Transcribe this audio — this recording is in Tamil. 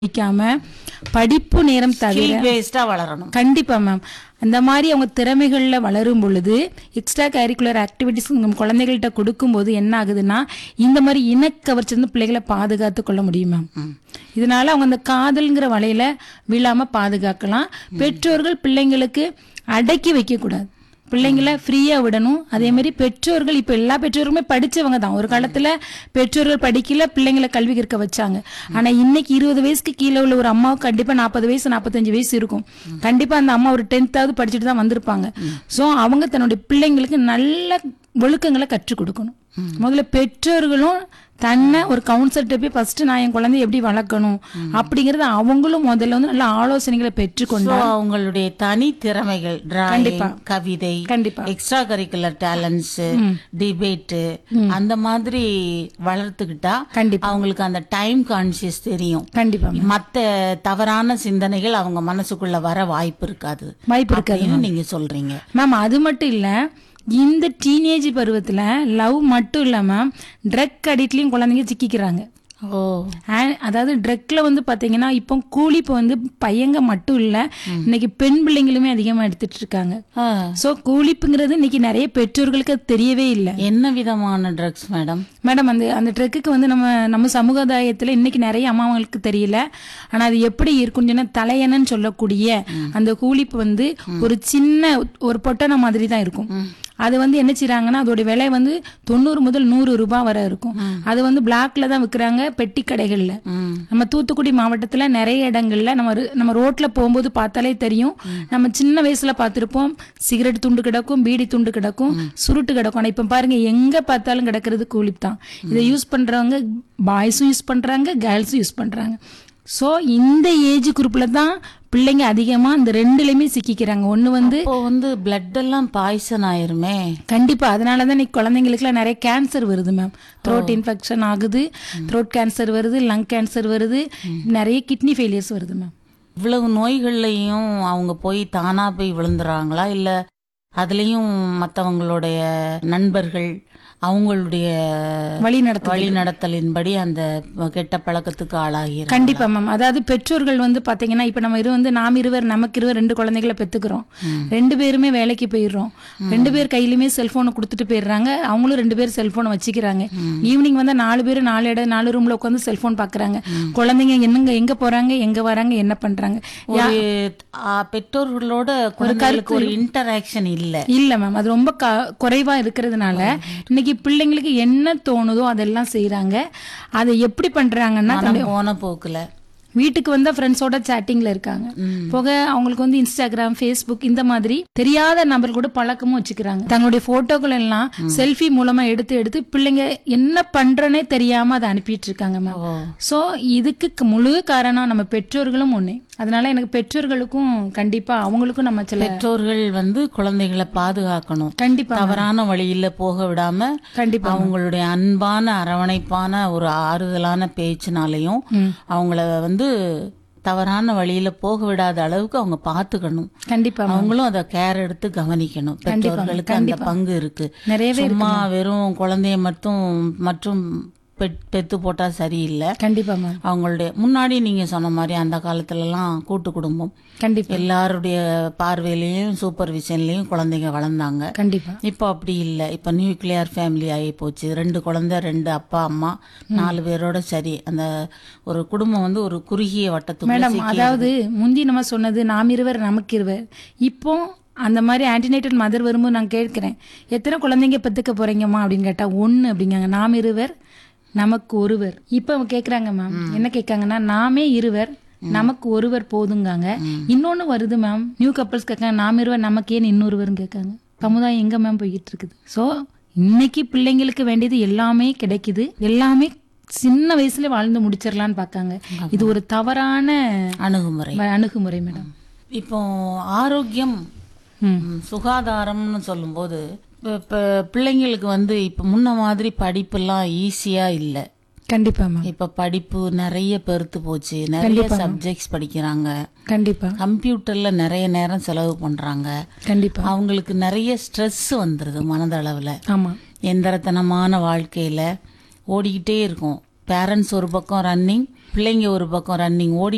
வைக்காம படிப்பு நேரம் தவிர ஸ்கில் பேஸ்டா வளரணும் கண்டிப்பா மேம் அந்த மாதிரி அவங்க திறமைகள்ல வளரும் பொழுது எக்ஸ்ட்ரா கரிக்குலர் ஆக்டிவிட்டிஸ் குழந்தைகள்கிட்ட கொடுக்கும்போது என்ன ஆகுதுன்னா இந்த மாதிரி இனக்கவர்ச்சிருந்து பிள்ளைகளை பாதுகாத்து கொள்ள முடியும் மேம் இதனால அவங்க அந்த காதல்ங்கிற வலையில விழாம பாதுகாக்கலாம் பெற்றோர்கள் பிள்ளைங்களுக்கு அடக்கி வைக்க கூடாது பிள்ளைங்கள ஃப்ரீயா விடணும் அதே மாதிரி பெற்றோர்கள் இப்ப எல்லா பெற்றோருமே படிச்சவங்க தான் ஒரு காலத்துல பெற்றோர்கள் படிக்கல பிள்ளைங்களை கல்வி கற்க வச்சாங்க ஆனா இன்னைக்கு இருபது வயசுக்கு கீழே உள்ள ஒரு அம்மாவுக்கு கண்டிப்பா நாற்பது வயசு நாற்பத்தஞ்சு வயசு இருக்கும் கண்டிப்பா அந்த அம்மா ஒரு டென்த்தாவது படிச்சுட்டு தான் வந்திருப்பாங்க சோ அவங்க தன்னுடைய பிள்ளைங்களுக்கு நல்ல ஒழுக்கங்களை கற்றுக் கொடுக்கணும் முதல்ல பெற்றோர்களும் தன்னை ஒரு கவுன்சிலர்கிட்ட போய் ஃபர்ஸ்ட் நான் என் குழந்தைய எப்படி வளர்க்கணும் அப்படிங்கறத அவங்களும் முதல்ல வந்து நல்ல ஆலோசனைகளை பெற்றுக்கொண்டு So, அவங்களுடைய தனி திறமைகள் டிராயிங் கவிதை கண்டிப்பா எக்ஸ்ட்ரா கரிக்குலர் டேலண்ட்ஸ் டிபேட் அந்த மாதிரி வளர்த்துக்கிட்டா கண்டிப்பா அவங்களுக்கு அந்த டைம் கான்சியஸ் தெரியும் கண்டிப்பா மத்த தவறான சிந்தனைகள் அவங்க மனசுக்குள்ள வர வாய்ப்பு இருக்காது வாய்ப்பு இருக்காது அப்படின்னு நீங்க சொல்றீங்க மேம் அது மட்டும் இல்ல இந்த டீனேஜ் பருவத்துல லவ் மட்டும் இல்ல மேம் ட்ரக் அடிக்ட்லயும் குழந்தைங்க சிக்கிக்கிறாங்க ஓ ஆ- அதாவது ட்ரக்ல வந்து பாத்தீங்கன்னா இப்போ கூலிப்பு வந்து பையங்க மட்டும் இல்ல இன்னைக்கு பெண் பிள்ளைங்களுமே அதிகமா எடுத்துட்டு இருக்காங்க ஆ. சோ கூலிப்புங்கிறது இன்னைக்கு நிறைய பெற்றோர்களுக்கு அது தெரியவே இல்லை என்ன விதமான ட்ரக்ஸ் மேடம் மேடம் அந்த அந்த ட்ரக்குக்கு வந்து நம்ம நம்ம சமுதாயத்துல இன்னைக்கு நிறைய அம்மாவங்களுக்கு தெரியல ஆனா அது எப்படி இருக்கும்னு சொன்னா தலையணன்னு சொல்லக்கூடிய அந்த கூலிப்பு வந்து ஒரு சின்ன ஒரு பொட்டனை மாதிரி தான் இருக்கும் அது வந்து என்ன செய்றாங்கன்னா அதோட விலை வந்து தொண்ணூறு முதல் நூறு ரூபாய் வரை இருக்கும் அது வந்து பிளாக்ல தான் விற்கிறாங்க பெட்டி கடைகள்ல ம். நம்ம தூத்துக்குடி மாவட்டத்துல நிறைய இடங்கள்ல நம்ம ரு- நம்ம ரோட்ல போகும்போது பார்த்தாலே தெரியும் நம்ம சின்ன வயசுல பார்த்திருப்போம் சிகரெட் துண்டு கிடக்கும் பீடி துண்டு கிடக்கும் சுருட்டு கிடக்கும் ஆனா இப்ப பாருங்க எங்க பார்த்தாலும் கிடக்கிறது கூலிப் தான் இதை யூஸ் பண்றவங்க பாய்ஸும் யூஸ் பண்றாங்க கேர்ள்ஸும் யூஸ் பண்றாங்க சோ இந்த ஏஜ் குரூப்ல தான் பிள்ளைங்க அதிகமா இந்த ரெண்டுலயுமே சிக்கிக்கிறாங்க ஒண்ணு வந்து இப்போ வந்து பிளட் எல்லாம் பாய்சன் ஆயிருமே கண்டிப்பா அதனால தான் இன்னைக்கு குழந்தைங்களுக்குலாம் நிறைய கேன்சர் வருது மேம் த்ரோட் இன்ஃபெக்ஷன் ஆகுது த்ரோட் கேன்சர் வருது லங் கேன்சர் வருது நிறைய கிட்னி ஃபெயிலியர்ஸ் வருது மேம் இவ்வளவு நோய்கள்லையும் அவங்க போய் தானா போய் விழுந்துறாங்களா இல்ல அதுலயும் மத்தவங்களுடைய நண்பர்கள் அவங்களுடைய வழி நடத்த வழி நடத்தலின்படி அந்த கெட்ட பழக்கத்துக்கு ஆளாகிறாங்க கண்டிப்பா மேம் அதாவது பெற்றோர்கள் வந்து பாத்தீங்கன்னா இப்ப நம்ம இரு வந்து நாம் இருவர் நமக்கு இருவர் ரெண்டு குழந்தைகளை பெத்துக்கிறோம் ரெண்டு பேருமே வேலைக்கு போயிடுறோம் ரெண்டு பேர் கையிலுமே செல்போனை கொடுத்துட்டு போயிடுறாங்க அவங்களும் ரெண்டு பேர் செல்போனை வச்சுக்கிறாங்க ஈவினிங் வந்து நாலு பேர் நாலு இடம் நாலு ரூம்ல உட்காந்து செல்போன் பாக்குறாங்க குழந்தைங்க என்னங்க எங்க போறாங்க எங்க வராங்க என்ன பண்றாங்க ஒரு ஆ, பெற்றோர்களோட குழந்தைகளுக்கு ஒரு இன்டராக்ஷன் இல்ல இல்ல மேம் அது ரொம்ப க- குறைவா இருக்கிறதுனால இன்னைக்கு பிள்ளைங்களுக்கு என்ன தோணுதோ அதெல்லாம் செய்றாங்க அதை எப்படி பண்றாங்கன்னா மனம் போன போக்குல வீட்டுக்கு வந்தா ஃப்ரெண்ட்ஸோட சேட்டிங்ல இருக்காங்க போக அவங்களுக்கு வந்து இன்ஸ்டாகிராம் ஃபேஸ்புக் இந்த மாதிரி தெரியாத நபர் கூட பழக்கமும் வச்சுக்கிறாங்க தங்களுடைய போட்டோக்கள் எல்லாம் செல்ஃபி மூலமா எடுத்து எடுத்து பிள்ளைங்க என்ன பண்றனே தெரியாம அதை அனுப்பிட்டு இருக்காங்க மேம் ஓ சோ இதுக்கு க- முழு காரணம் நம்ம பெற்றோர்களும் ஒண்ணு அதனால எனக்கு பெற்றோர்களுக்கும் கண்டிப்பா அவங்களுக்கும் நம்ம சில பெற்றோர்கள் வந்து குழந்தைகளை பாதுகாக்கணும் கண்டிப்பா தவறான வழியில போக விடாம கண்டிப்பா அவங்களுடைய அன்பான அரவணைப்பான ஒரு ஆறுதலான பேச்சினாலையும் ம். அவங்கள வந்து தவறான வழியில போக விடாத அளவுக்கு அவங்க பாத்துக்கணும் கண்டிப்பா ma'am. அவங்களும் அதை கேர் எடுத்து கவனிக்கணும் பெற்றோர்களுக்கு அந்த பங்கு இருக்கு நிறையவே சும்மா வெறும் குழந்தைய மட்டும் மற்றும் பெத்- பெத்து போட்டா சரியில்லை கண்டிப்பா மேம் அவங்களுடைய முன்னாடி நீங்க சொன்ன மாதிரி அந்த காலத்துல எல்லாம் கூட்டு குடும்பம் கண்டிப்பா எல்லாருடைய பார்வையிலையும் சூப்பர்விஷன்லயும் குழந்தைங்க வளர்ந்தாங்க கண்டிப்பா இப்போ அப்படி இல்லை இப்போ நியூக்ளியர் ஃபேமிலி ஆகி போச்சு ரெண்டு குழந்தை ரெண்டு அப்பா அம்மா நாலு பேரோட சரி அந்த ஒரு குடும்பம் வந்து ஒரு குறுகிய வட்டத்துக்குள்ள மேடம் சிக்கி- அதாவது முந்தி நம்ம சொன்னது நாம் இருவர் நமக்கு இருவர் இப்போ அந்த மாதிரி ஆன்டினேட்டல் மதர் வரும்போது நான் கேட்கிறேன் எத்தனை குழந்தைங்க பெத்துக்க போறீங்கம்மா அப்படின்னு கேட்டா ஒண்ணு அப்படிங்காங்க நாம் இருவர் நமக்கு ஒருவர் இப்போ அவங்க கேக்குறாங்க மேம் என்ன கேட்காங்கன்னா நாமே இருவர் நமக்கு ஒருவர் போதுங்காங்க இன்னொன்னு வருது மேம் நியூ கப்பல்ஸ் கேட்காங்க நாம் இருவர் நமக்கு ஏன் இன்னொருவரும் கேட்காங்க சமுதாயம் எங்க மேம் போய்கிட்டு இருக்குது சோ இன்னைக்கு பிள்ளைங்களுக்கு வேண்டியது எல்லாமே கிடைக்குது எல்லாமே சின்ன வயசுல வாழ்ந்து முடிச்சிடலான்னு பார்க்காங்க இது ஒரு தவறான அணுகுமுறை வ- அணுகுமுறை மேடம் இப்போ ஆரோக்கியம் ம். ம், சுகாதாரம்னு சொல்லும்போது இப்போ இப்போ பிள்ளைங்களுக்கு வந்து இப்போ முன்ன மாதிரி படிப்பெல்லாம் ஈஸியா இல்லை கண்டிப்பா மேம் இப்போ படிப்பு நிறைய பெருத்து போச்சு நிறைய சப்ஜெக்ட்ஸ் படிக்கிறாங்க கண்டிப்பா கம்ப்யூட்டர்ல நிறைய நேரம் செலவு பண்றாங்க கண்டிப்பா அவங்களுக்கு நிறைய ஸ்ட்ரெஸ் வந்துருது மனதளவுல ஆமா எந்திரத்தனமான வாழ்க்கையில ஓடிக்கிட்டே இருக்கும் பேரண்ட்ஸ் ஒரு பக்கம் ரன்னிங் பிள்ளைங்க ஒரு பக்கம் ரன்னிங் ஓடி